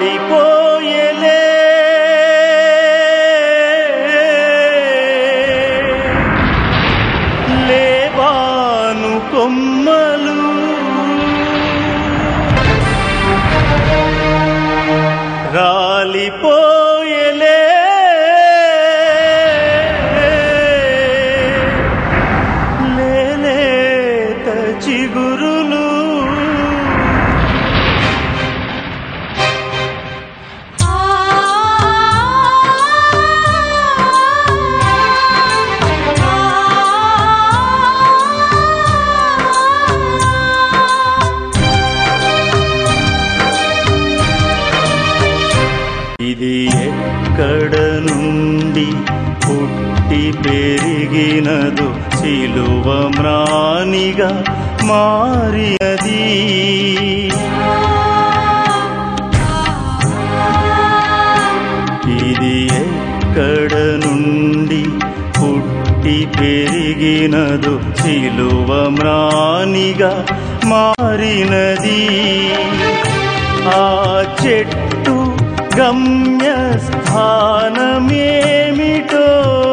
రాలిపోయలే లేవాను కొమ్మలు రాలిపోయలే లేలేత చిగురులు ఇది ఎక్కడ నుండి పుట్టి పెరిగినదు సిలువ మ్రానిగా మారియది ఇది ఎక్కడ నుండి పుట్టి పెరిగినదు సిలువ మ్రానిగా మారినది ఆ చెట్టు గమ్య స్థానమేమిటో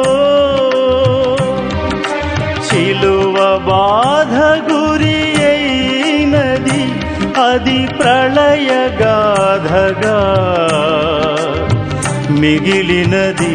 చిలువ బాధ గురి అయినది అది ప్రళయగాధగా మిగిలినది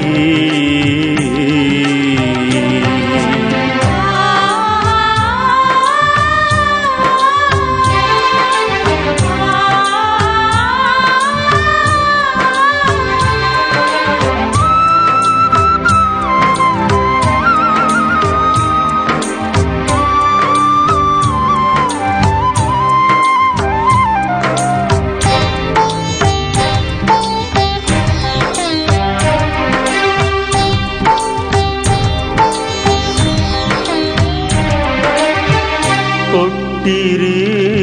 కొట్టిరి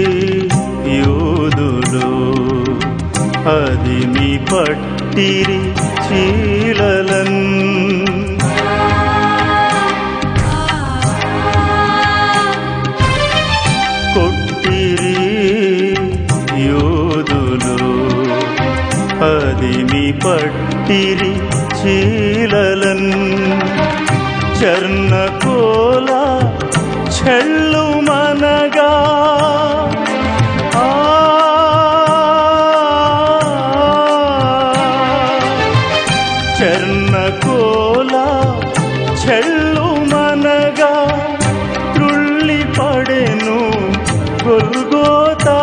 యోధులు అది మీ పట్టిరి చీలలన్ కొట్టిరి యోధులు అది మీ పట్టిరి చీలలన్ చర్ణకోల చెల్లు మనగా ఆ చర్ణకోల చెల్లు మనగా తుళ్ళి పడెను గొల్గోతా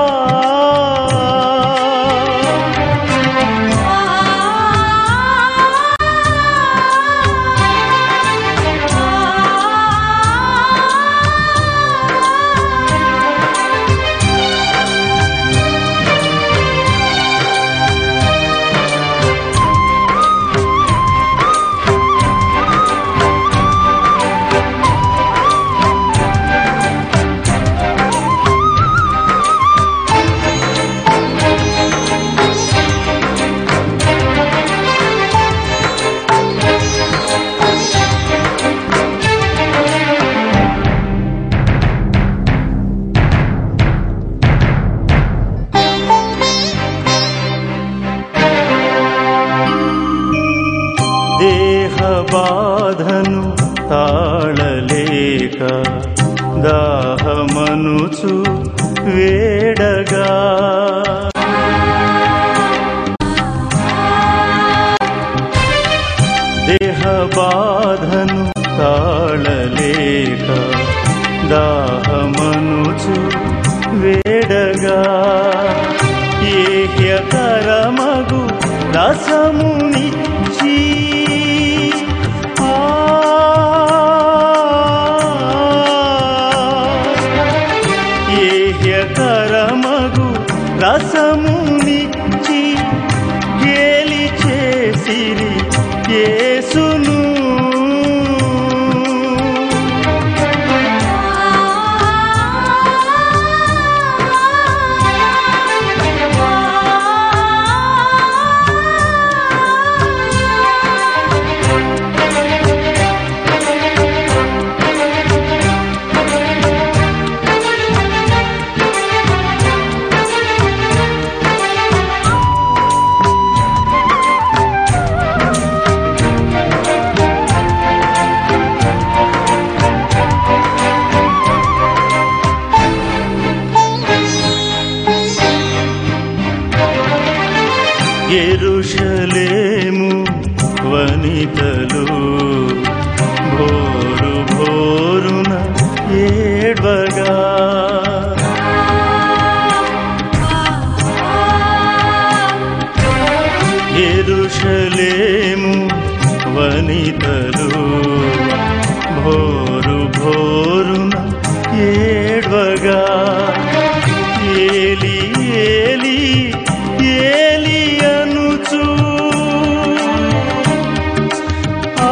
దేహ బాధను తాళలేక దాహమనుచు వేడగా దేహ బాధను తాళలేక దాహమనుచు వేడగా ఏహ్యకరమగు రసమునిచ్చి ఆ ఏహ్యకరమగు రసమునిచ్చి గేలి చేసిరి యేసును ఎరుషలేము వనితలు భోరు భోరున ఏడ్వగా ఎరుషలేము వనితలు భోరు భోరున ఏడ్వగా ఏలి ఏలి ఏలి అనుచు ఆ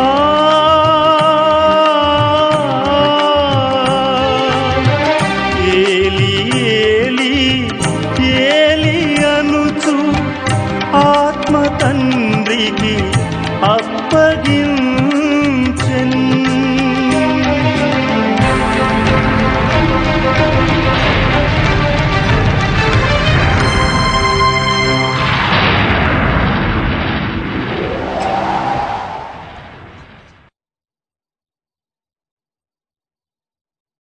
ఏలి ఏలి ఏలి అనుచు ఆత్మ తండ్రికి అప్పగింపగా